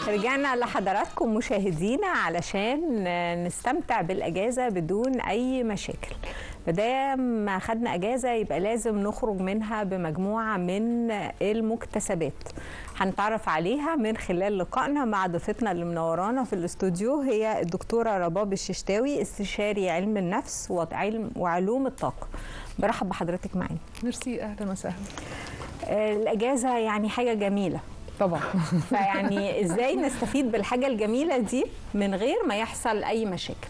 رجعنا لحضراتكم مشاهدينا علشان نستمتع بالأجازة بدون أي مشاكل مادام خدنا أجازة يبقى لازم نخرج منها بمجموعة من المكتسبات هنتعرف عليها من خلال لقائنا مع ضيفتنا اللي منورانا في الاستوديو هي الدكتورة رباب الششتاوي استشاري علم النفس وعلم وعلوم الطاقة برحب بحضرتك معانا ميرسي اهلا وسهلا الأجازة يعني حاجة جميلة طبعا فيعني ازاي نستفيد بالحاجه الجميله دي من غير ما يحصل اي مشاكل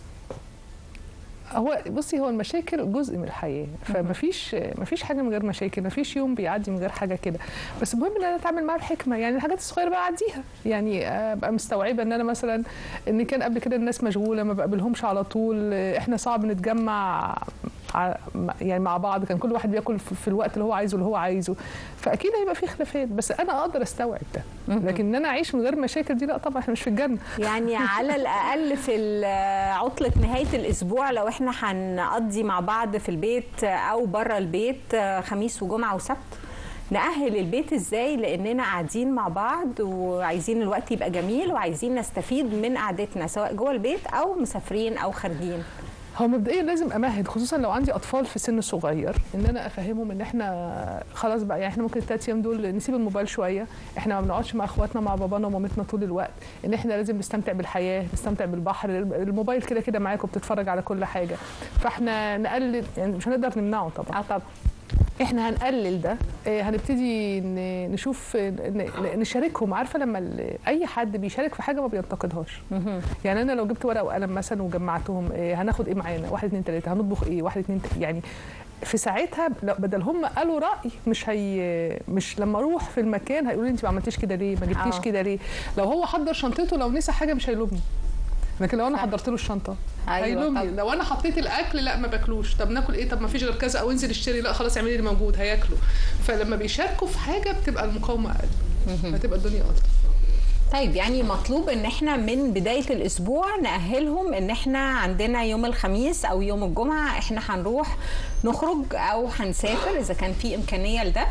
هو بصي هو المشاكل جزء من الحياه فمفيش مفيش حاجه من غير مشاكل مفيش يوم بيعدي من غير حاجه كده بس المهم ان انا اتعامل معاها بحكمه يعني الحاجات الصغيره بقى اعديها يعني ابقى مستوعبه ان انا مثلا ان كان قبل كده الناس مشغوله ما بقابلهمش على طول احنا صعب نتجمع يعني مع بعض كان كل واحد بياكل في الوقت اللي هو عايزه اللي هو عايزه فاكيد هيبقى في خلافات بس انا اقدر استوعب ده لكن ان انا اعيش من غير مشاكل دي لا طبعا احنا مش في الجنه يعني على الاقل في عطله نهايه الاسبوع لو احنا هنقضي مع بعض في البيت او بره البيت خميس وجمعه وسبت نأهل البيت ازاي لاننا قاعدين مع بعض وعايزين الوقت يبقى جميل وعايزين نستفيد من قعدتنا سواء جوه البيت او مسافرين او خارجين هو مبدئيا لازم امهد خصوصا لو عندي اطفال في سن صغير ان انا افهمهم ان احنا خلاص بقى يعني احنا ممكن الثلاث ايام دول نسيب الموبايل شويه احنا ما بنقعدش مع اخواتنا مع بابانا ومامتنا طول الوقت ان احنا لازم نستمتع بالحياه نستمتع بالبحر الموبايل كده كده معاك وبتتفرج على كل حاجه فاحنا نقلل يعني مش هنقدر نمنعه طبعا اه طبعا احنا هنقلل ده هنبتدي نشوف نشاركهم عارفه لما اي حد بيشارك في حاجه ما بينتقدهاش يعني انا لو جبت ورقه وقلم مثلا وجمعتهم هناخد ايه معانا واحد اتنين تلاته هنطبخ ايه واحد اتنين يعني في ساعتها بدل هم قالوا راي مش هي مش لما اروح في المكان هيقولوا لي انت ما عملتيش كده ليه ما جبتيش كده ليه لو هو حضر شنطته لو نسى حاجه مش هيلومني لكن لو انا حضرت له الشنطه أيوة هيلومني لو انا حطيت الاكل لا ما باكلوش طب ناكل ايه طب ما فيش غير كذا او انزل اشتري لا خلاص اعملي اللي موجود هياكلوا فلما بيشاركوا في حاجه بتبقى المقاومه اقل هتبقى الدنيا افضل طيب يعني مطلوب ان احنا من بدايه الاسبوع ناهلهم ان احنا عندنا يوم الخميس او يوم الجمعه احنا هنروح نخرج او هنسافر اذا كان في امكانيه لده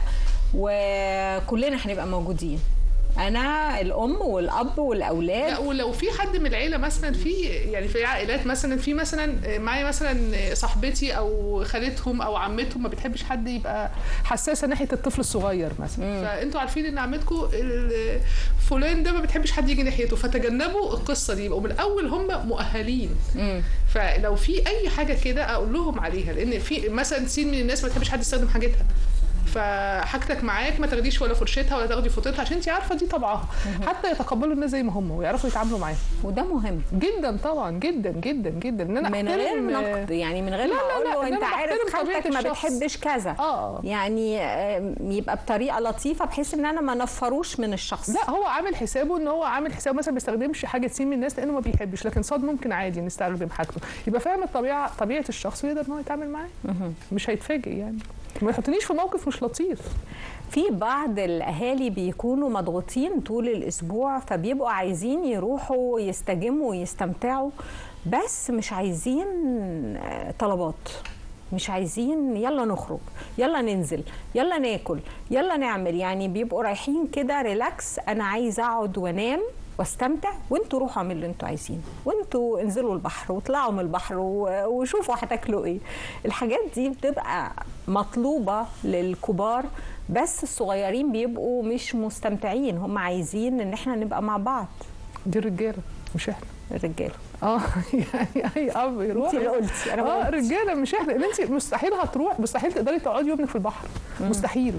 وكلنا هنبقى موجودين انا الام والاب والاولاد لا ولو في حد من العيله مثلا في يعني في عائلات مثلا في مثلا معايا مثلا صاحبتي او خالتهم او عمتهم ما بتحبش حد يبقى حساسه ناحيه الطفل الصغير مثلا مم. فانتوا عارفين ان عمتكم فلان ده ما بتحبش حد يجي ناحيته فتجنبوا القصه دي يبقوا من الاول هم مؤهلين مم. فلو في اي حاجه كده اقول لهم عليها لان في مثلا سين من الناس ما بتحبش حد يستخدم حاجتها فحاجتك معاك ما تاخديش ولا فرشتها ولا تاخدي فوطتها عشان انت عارفه دي طبعها حتى يتقبلوا الناس زي ما هم ويعرفوا يتعاملوا معاهم وده مهم جدا طبعا جدا جدا جدا ان انا من غير نقد يعني من غير ما اقول له انت عارف خالتك ما بتحبش كذا اه يعني يبقى بطريقه لطيفه بحيث ان انا ما نفروش من الشخص لا هو عامل حسابه ان هو عامل حسابه مثلا ما بيستخدمش حاجه تسين من الناس لانه ما بيحبش لكن صاد ممكن عادي نستخدم حاجته يبقى فاهم الطبيعه طبيعه الشخص ويقدر ان هو يتعامل معاه مش هيتفاجئ يعني ما يحطنيش في موقف مش لطيف في بعض الاهالي بيكونوا مضغوطين طول الاسبوع فبيبقوا عايزين يروحوا يستجموا ويستمتعوا بس مش عايزين طلبات مش عايزين يلا نخرج يلا ننزل يلا ناكل يلا نعمل يعني بيبقوا رايحين كده ريلاكس انا عايز اقعد وانام واستمتع وانتوا روحوا اعملوا اللي انتوا عايزينه وانتوا انزلوا البحر واطلعوا من البحر وشوفوا هتاكلوا ايه الحاجات دي بتبقى مطلوبه للكبار بس الصغيرين بيبقوا مش مستمتعين هم عايزين ان احنا نبقى مع بعض دي الرجاله مش احنا الرجاله اه يعني اي اب يروح انت اللي قلتي انا اه رجاله مش احنا ان انت مستحيل هتروح مستحيل تقدري تقعدي يومك في البحر مم. مستحيل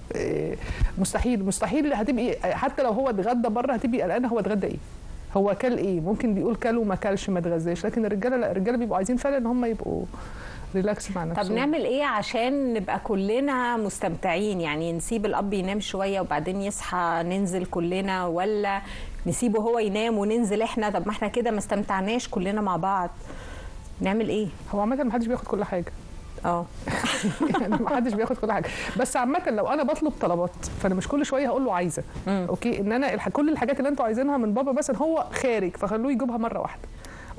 مستحيل مستحيل هتبقي حتى لو هو اتغدى بره هتبقي قلقانه هو اتغدى ايه هو كل ايه ممكن بيقول كل وما كلش ما اتغذاش لكن الرجاله لا الرجاله بيبقوا عايزين فعلا ان هم يبقوا ريلاكس مع نفسهم طب نعمل ايه عشان نبقى كلنا مستمتعين يعني نسيب الاب ينام شويه وبعدين يصحى ننزل كلنا ولا نسيبه هو ينام وننزل احنا طب ما احنا كده ما استمتعناش كلنا مع بعض نعمل ايه هو عامه ما حدش بياخد كل حاجه اه يعني ما حدش بياخد كل حاجه بس عامه لو انا بطلب طلبات فانا مش كل شويه هقول له عايزه اوكي ان انا كل الحاجات اللي انتوا عايزينها من بابا مثلا هو خارج فخلوه يجيبها مره واحده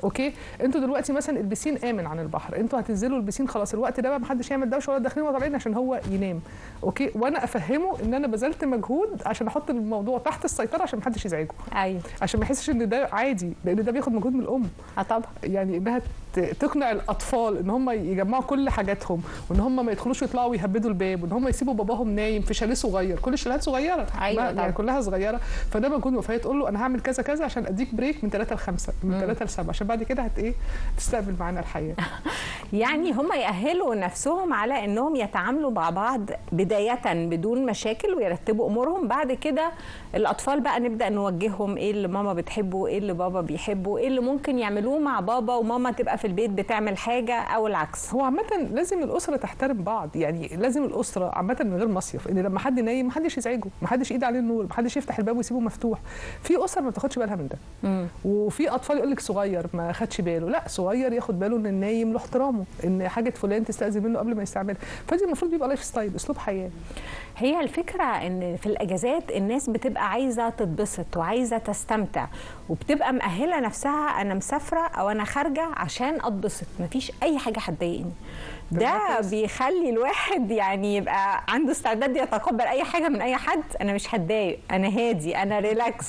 اوكي انتوا دلوقتي مثلا البسين امن عن البحر انتوا هتنزلوا البسين خلاص الوقت ده بقى محدش يعمل دوشه ولا داخلين ولا طالعين عشان هو ينام اوكي وانا افهمه ان انا بذلت مجهود عشان احط الموضوع تحت السيطره عشان محدش يزعجه ايوه عشان ما يحسش ان ده عادي لان ده بياخد مجهود من الام اه طبعا يعني انها ت- تقنع الاطفال ان هم يجمعوا كل حاجاتهم وان هم ما يدخلوش يطلعوا ويهبدوا الباب وان هم يسيبوا باباهم نايم في شاليه صغير كل الشاليهات صغيره أيوة ما- طبعا. يعني كلها صغيره فده مجهود فهي تقول له انا هعمل كذا كذا عشان اديك بريك من 3 ل 5 من 3 ل 7 عشان بعد كده هت ايه تستقبل معانا الحياه يعني هم يأهلوا نفسهم على انهم يتعاملوا مع بعض بداية بدون مشاكل ويرتبوا امورهم بعد كده الاطفال بقى نبدأ نوجههم ايه اللي ماما بتحبه ايه اللي بابا بيحبه ايه اللي ممكن يعملوه مع بابا وماما تبقى في البيت بتعمل حاجة او العكس هو عامة لازم الأسرة تحترم بعض، يعني لازم الأسرة عامة من غير مصيف، إن لما حد نايم محدش يزعجه، محدش إيد عليه النور، محدش يفتح الباب ويسيبه مفتوح. في أسر ما بتاخدش بالها من ده، مم. وفي أطفال يقول لك صغير ما خدش باله، لا صغير ياخد باله إن النايم له احترامه، إن حاجة فلان تستأذن منه قبل ما يستعملها، فدي المفروض بيبقى لايف ستايل، أسلوب حياة. هي الفكرة ان في الاجازات الناس بتبقى عايزة تتبسط وعايزة تستمتع وبتبقى مأهلة نفسها انا مسافرة او انا خارجة عشان اتبسط مفيش اي حاجة هتضايقني ده بالعكس. بيخلي الواحد يعني يبقى عنده استعداد يتقبل اي حاجة من اي حد انا مش هتضايق انا هادي انا ريلاكس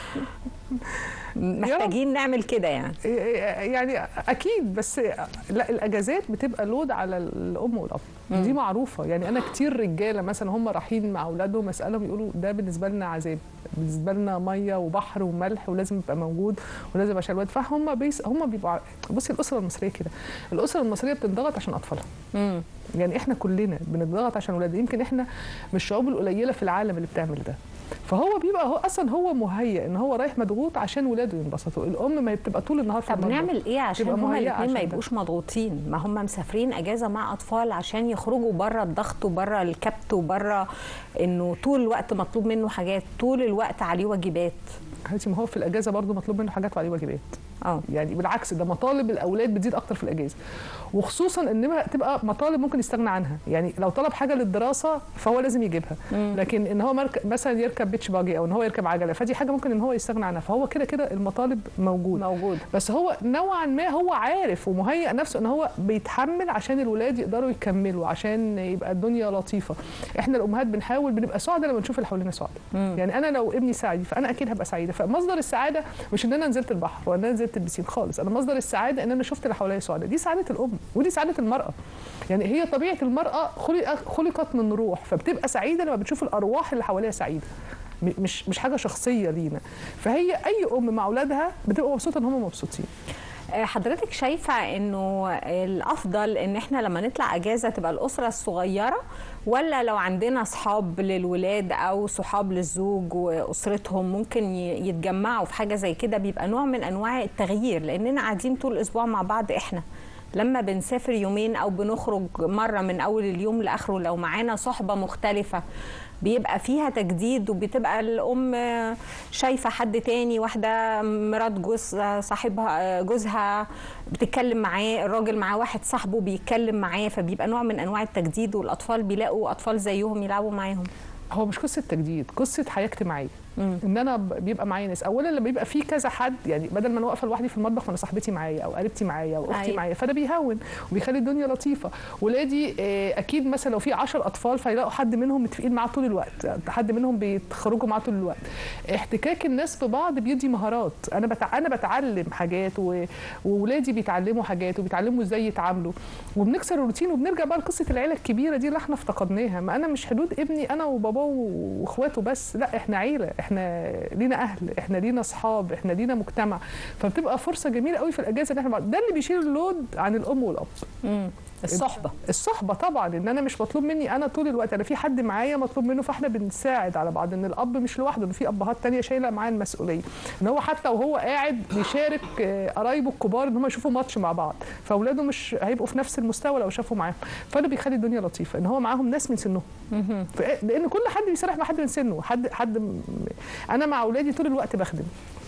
محتاجين نعمل كده يعني يعني اكيد بس لا الاجازات بتبقى لود على الام والاب دي معروفه يعني انا كتير رجاله مثلا هم رايحين مع اولادهم اسالهم يقولوا ده بالنسبه لنا عذاب بالنسبه لنا ميه وبحر وملح ولازم يبقى موجود ولازم عشان الواد فهم بيس هم بيبقوا ع- بصي الاسره المصريه كده الاسره المصريه بتنضغط عشان اطفالها مم. يعني احنا كلنا بنضغط عشان اولاد يمكن احنا من الشعوب القليله في العالم اللي بتعمل ده فهو بيبقى هو اصلا هو مهيئ ان هو رايح مضغوط عشان ولاده ينبسطوا الام ما هي بتبقى طول النهار في طب المطبخ. نعمل ايه عشان تبقى هما مهيئة الاثنين عشان ما ده. يبقوش مضغوطين ما هم مسافرين اجازه مع اطفال عشان يخرجوا بره الضغط وبره الكبت وبره انه طول الوقت مطلوب منه حاجات طول الوقت عليه واجبات حبيبتي ما هو في الاجازه برضه مطلوب منه حاجات وعليه واجبات اه يعني بالعكس ده مطالب الاولاد بتزيد اكتر في الاجازه وخصوصا ان بقى تبقى مطالب ممكن يستغنى عنها يعني لو طلب حاجه للدراسه فهو لازم يجيبها مم. لكن ان هو مرك... مثلا يركب بيتش باجي او ان هو يركب عجله فدي حاجه ممكن ان هو يستغنى عنها فهو كده كده المطالب موجود موجود بس هو نوعا ما هو عارف ومهيئ نفسه ان هو بيتحمل عشان الولاد يقدروا يكملوا عشان يبقى الدنيا لطيفه احنا الامهات بنحاول بنبقى سعداء لما نشوف اللي حوالينا سعداء مم. يعني انا لو ابني سعيد فانا اكيد هبقى سعيده فمصدر السعاده مش ان انا نزلت البحر ولا انا نزلت البسين خالص انا مصدر السعاده ان انا شفت اللي حواليا سعداء دي سعاده الام ودي سعاده المراه يعني هي طبيعه المراه خلق خلقت من روح فبتبقى سعيده لما بتشوف الارواح اللي حواليها سعيده م- مش مش حاجه شخصيه لينا فهي اي ام مع اولادها بتبقى مبسوطه ان هم مبسوطين آه، حضرتك شايفه انه الافضل ان احنا لما نطلع اجازه تبقى الاسره الصغيره ولا لو عندنا اصحاب للولاد او صحاب للزوج واسرتهم ممكن ي- يتجمعوا في حاجه زي كده بيبقى نوع من انواع التغيير لاننا قاعدين طول الاسبوع مع بعض احنا لما بنسافر يومين او بنخرج مره من اول اليوم لاخره لو معانا صحبه مختلفه بيبقى فيها تجديد وبتبقى الام شايفه حد تاني واحده مرات جوز صاحبها جوزها بتتكلم معاه الراجل معاه واحد صاحبه بيتكلم معاه فبيبقى نوع من انواع التجديد والاطفال بيلاقوا اطفال زيهم يلعبوا معاهم هو مش قصه تجديد قصه حياه اجتماعيه مم. ان انا ب- بيبقى معايا ناس اولا لما بيبقى في كذا حد يعني بدل ما انا واقفه لوحدي في المطبخ وانا صاحبتي معايا او قريبتي معايا او اختي أيوة. معايا فده بيهون وبيخلي الدنيا لطيفه ولادي آه، اكيد مثلا لو في 10 اطفال فيلاقوا حد منهم متفقين معاه طول الوقت حد منهم بيتخرجوا معاه طول الوقت احتكاك الناس ببعض بيدي مهارات انا بتع... انا بتعلم حاجات و... وولادي بيتعلموا حاجات وبيتعلموا ازاي يتعاملوا وبنكسر الروتين وبنرجع بقى لقصه العيله الكبيره دي اللي احنا افتقدناها ما انا مش حدود ابني انا وباباه واخواته بس لا احنا عيله احنا لينا اهل احنا لينا اصحاب احنا لينا مجتمع فبتبقى فرصه جميله قوي في الاجازه ان احنا بعض. ده اللي بيشيل اللود عن الام والاب مم. الصحبه الصحبه طبعا ان انا مش مطلوب مني انا طول الوقت انا في حد معايا مطلوب منه فاحنا بنساعد على بعض ان الاب مش لوحده ان في ابهات تانية شايله معاه المسؤوليه ان هو حتى وهو قاعد بيشارك آه، قرايبه الكبار ان هم يشوفوا ماتش مع بعض فاولاده مش هيبقوا في نفس المستوى لو شافوا معاهم فده بيخلي الدنيا لطيفه ان هو معاهم ناس من سنهم مهم. ف- لان كل حد بيسرح مع حد من سنه حد حد م- انا مع اولادي طول الوقت بخدم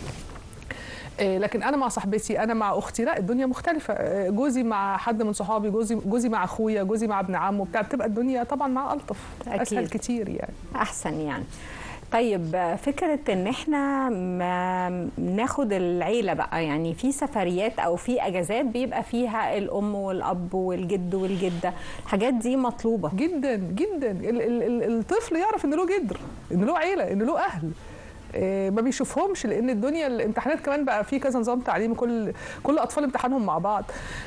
آه، لكن انا مع صاحبتي انا مع اختي لا الدنيا مختلفه آه، جوزي مع حد من صحابي جوزي جوزي مع اخويا جوزي مع ابن عمه بتاع بتبقى الدنيا طبعا مع الطف أكيد. اسهل كتير يعني احسن يعني طيب فكرة ان احنا ما ناخد العيلة بقى يعني في سفريات او في اجازات بيبقى فيها الام والاب والجد والجدة الحاجات دي مطلوبة جدا جدا ال- ال- ال- الطفل يعرف ان له جدر ان له عيله ان له اهل إيه، ما بيشوفهمش لان الدنيا الامتحانات كمان بقى في كذا نظام تعليمي كل كل اطفال امتحانهم مع بعض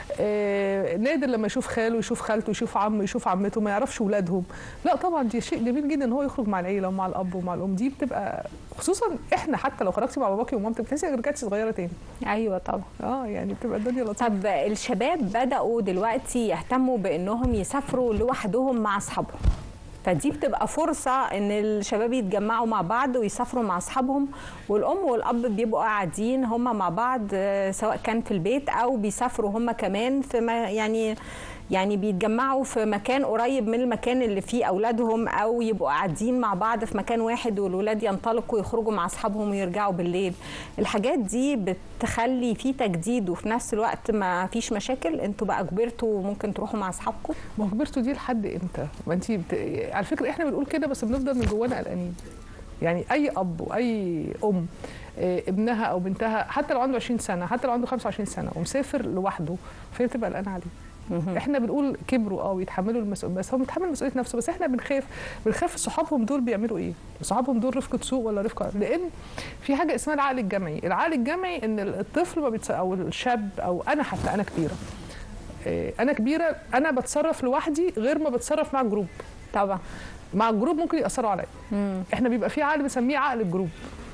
إيه، نادر لما يشوف خاله يشوف خالته يشوف عمه يشوف عمته ما يعرفش ولادهم لا طبعا دي شيء جميل جدا ان هو يخرج مع العيله ومع الاب ومع الام دي بتبقى خصوصا احنا حتى لو خرجتي مع باباكي ومامتك بتحسي انك رجعتي صغيره تاني ايوه طبعا اه يعني بتبقى الدنيا لطيفه طب الشباب بدأوا دلوقتي يهتموا بانهم يسافروا لوحدهم مع اصحابهم فدي بتبقى فرصة ان الشباب يتجمعوا مع بعض ويسافروا مع اصحابهم والام والاب بيبقوا قاعدين هما مع بعض آه، سواء كان في البيت او بيسافروا هما كمان في ما يعني يعني بيتجمعوا في مكان قريب من المكان اللي فيه اولادهم او يبقوا قاعدين مع بعض في مكان واحد والولاد ينطلقوا يخرجوا مع اصحابهم ويرجعوا بالليل الحاجات دي بتخلي في تجديد وفي نفس الوقت ما فيش مشاكل انتوا بقى كبرتوا وممكن تروحوا مع اصحابكم ما هو كبرتوا دي لحد امتى؟ ما انت بت... على فكره احنا بنقول كده بس بنفضل من جوانا قلقانين. يعني اي اب واي ام آه، ابنها او بنتها حتى لو عنده 20 سنه حتى لو عنده 25 سنه ومسافر لوحده فهي بتبقى قلقانه عليه. احنا بنقول كبروا اه ويتحملوا المسؤوليه بس هو متحمل مسؤوليه نفسه بس احنا بنخاف بنخاف صحابهم دول بيعملوا ايه؟ صحابهم دول رفقه سوء ولا رفقه لان في حاجه اسمها العقل الجمعي، العقل الجمعي ان الطفل ما بيتص... او الشاب او انا حتى انا كبيره إيه، انا كبيره انا بتصرف لوحدي غير ما بتصرف مع الجروب طبعا مع الجروب ممكن ياثروا عليا احنا بيبقى في عقل بنسميه عقل الجروب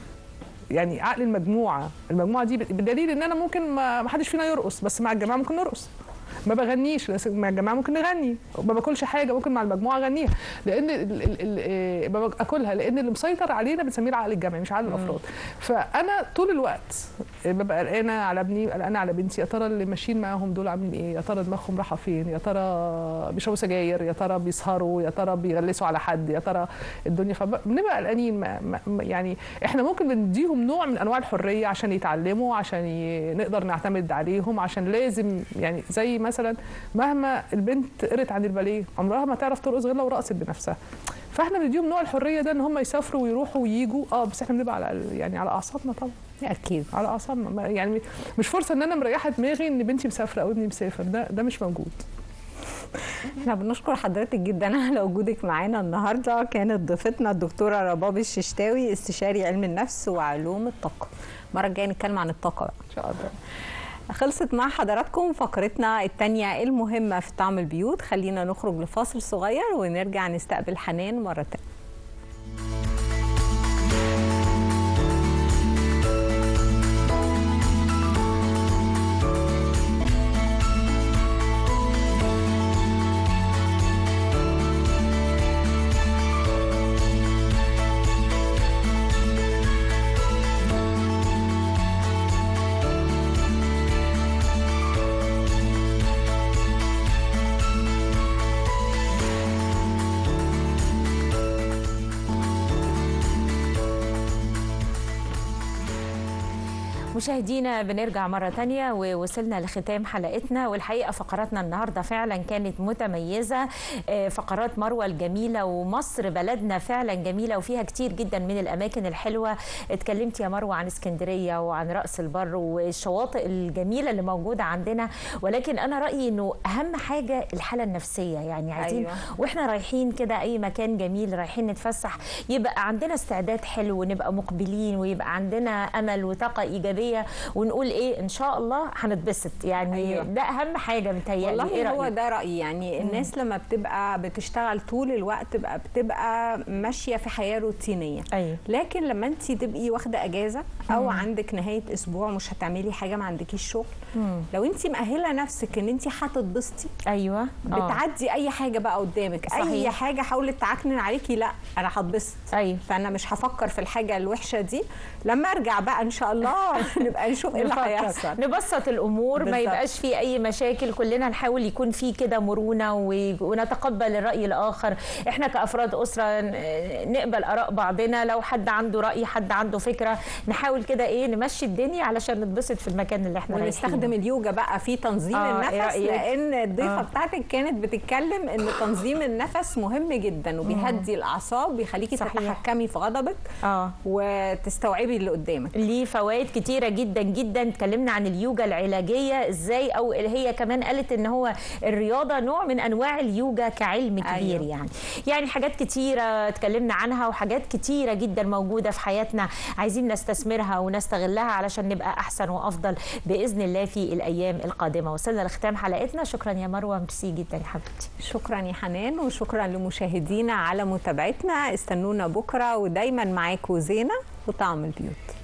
يعني عقل المجموعه المجموعه دي بدليل ان انا ممكن ما ما حدش فينا يرقص بس مع الجماعه ممكن نرقص ما بغنيش بس مع الجماعه ممكن نغني ما باكلش حاجه ممكن مع المجموعه اغنيها لان ال- ال- ال- إيه، ببقى اكلها لان اللي مسيطر علينا بنسميه العقل الجمعي مش عقل الافراد فانا طول الوقت ببقى قلقانه على ابني قلقانه على بنتي يا ترى اللي ماشيين معاهم دول عاملين ايه يا ترى دماغهم رايحه فين يا ترى بيشربوا سجاير يا ترى بيسهروا يا ترى بيغلسوا على حد يا ترى الدنيا فبنبقى قلقانين ما- ما- ما- يعني احنا ممكن بنديهم نوع من انواع الحريه عشان يتعلموا عشان ي... نقدر نعتمد عليهم عشان لازم يعني زي مثلا مهما البنت قرت عن الباليه عمرها ما تعرف ترقص غير لو رقصت بنفسها فاحنا بنديهم نوع الحريه ده ان هم يسافروا ويروحوا ويجوا اه بس احنا بنبقى على يعني على اعصابنا طبعا اكيد على اعصابنا ما- يعني مش فرصه ان انا مريحه دماغي ان بنتي مسافره او ابني مسافر ده ده مش موجود احنا بنشكر حضرتك جدا على وجودك معانا النهارده كانت ضيفتنا الدكتوره رباب الششتاوي استشاري علم النفس وعلوم الطاقه المره الجايه نتكلم عن الطاقه بقى ان شاء الله خلصت مع حضراتكم فقرتنا التانية المهمة في طعم البيوت خلينا نخرج لفاصل صغير ونرجع نستقبل حنان مرة تانية مشاهدينا بنرجع مرة تانية ووصلنا لختام حلقتنا والحقيقة فقراتنا النهاردة فعلا كانت متميزة آه، فقرات مروة الجميلة ومصر بلدنا فعلا جميلة وفيها كتير جدا من الأماكن الحلوة اتكلمت يا مروة عن اسكندرية وعن رأس البر والشواطئ الجميلة اللي موجودة عندنا ولكن أنا رأيي أنه أهم حاجة الحالة النفسية يعني عايزين أيوة. أيوة. واحنا رايحين كده اي مكان جميل رايحين نتفسح يبقى عندنا استعداد حلو ونبقى مقبلين ويبقى عندنا امل وطاقه ايجابيه ونقول ايه ان شاء الله هنتبسط يعني أيوة. أيوة. ده اهم حاجه متهيألي والله ايه هو رأيك؟ ده رأيي يعني الناس لما بتبقى بتشتغل طول الوقت بقى بتبقى ماشية في حياة روتينية ايوه لكن لما انت تبقي واخده اجازه او عندك نهايه اسبوع مش هتعملي حاجه ما عندكيش شغل مم. لو انت مأهله نفسك ان انت هتتبسطي ايوه آه. بتعدي اي حاجه بقى قدامك صحيح. اي حاجه حاولت تعكنن عليكي لا انا هتبسط ايوه فانا مش هفكر في الحاجه الوحشه دي لما ارجع بقى ان شاء الله نبقى نشوف ايه اللي نفكر. هيحصل نبسط الامور ما بالظبط. يبقاش في اي مشاكل كلنا نحاول يكون في كده مرونه و- ونتقبل الراي الاخر احنا كافراد اسره ن- نقبل اراء بعضنا لو حد عنده راي حد عنده فكره نحاول كده ايه نمشي الدنيا علشان نتبسط في المكان اللي احنا ونستخدم رايحينه. اليوجا بقى في تنظيم آه، النفس إيه رأيك؟ لان الضيفه آه. بتاعتك كانت بتتكلم ان تنظيم النفس مهم جدا وبيهدي الاعصاب بيخليكي صحيح. تتحكمي في غضبك اه وتستوعبي اللي قدامك ليه فوائد كتيره جدا جدا اتكلمنا عن اليوجا العلاجيه ازاي او هي كمان قالت ان هو الرياضه نوع من انواع اليوجا كعلم كبير أيوة. أيوه. يعني يعني حاجات كتيره اتكلمنا عنها وحاجات كتيره جدا موجوده في حياتنا عايزين نستثمرها ونستغلها علشان نبقى احسن وافضل باذن الله في الايام القادمه وصلنا لختام حلقتنا شكرا يا مروه ميرسي جدا يا حبيبتي شكرا يا حنان وشكرا لمشاهدينا على متابعتنا استنونا بكره ودايما معاكم زينه وطعم البيوت